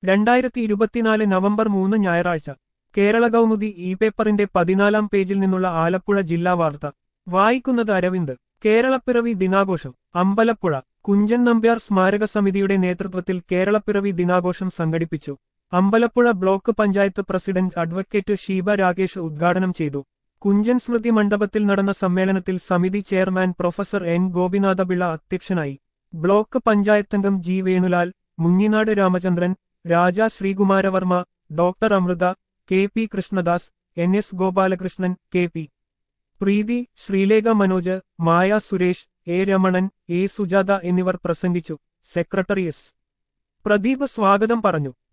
രണ്ടായിരത്തി ഇരുപത്തിനാല് നവംബർ മൂന്ന് ഞായറാഴ്ച കേരള കൗമുദി ഇ പേപ്പറിന്റെ പതിനാലാം പേജിൽ നിന്നുള്ള ആലപ്പുഴ ജില്ലാ വാർത്ത വായിക്കുന്നത് അരവിന്ദ് കേരളപ്പിറവി ദിനാഘോഷം അമ്പലപ്പുഴ കുഞ്ചൻ നമ്പ്യാർ സ്മാരക സമിതിയുടെ നേതൃത്വത്തിൽ കേരളപ്പിറവി ദിനാഘോഷം സംഘടിപ്പിച്ചു Ambalappuzha block panchayat president advocate Sheeba Rakesh ഉദ്ഘാടനം ചെയ്തു കുഞ്ചൻ സ്മൃതി മണ്ഡപത്തിൽ നടന്ന സമ്മേളനത്തിൽ സമിതി ചെയർമാൻ പ്രൊഫസർ എൻ ഗോപിനാഥപിള്ള അധ്യക്ഷനായി ബ്ലോക്ക് പഞ്ചായത്തംഗം G Venulal Munginad Ramachandran Raja Sreekumaravarma doctor Amritha K P Krishnadas N S Gopalakrishnan K P Preethi Sreelekha Manoj Maya Suresh A Ramanan A Sujatha എന്നിവർ പ്രസംഗിച്ചു സെക്രട്ടറി എസ് പ്രദീപ് സ്വാഗതം പറഞ്ഞു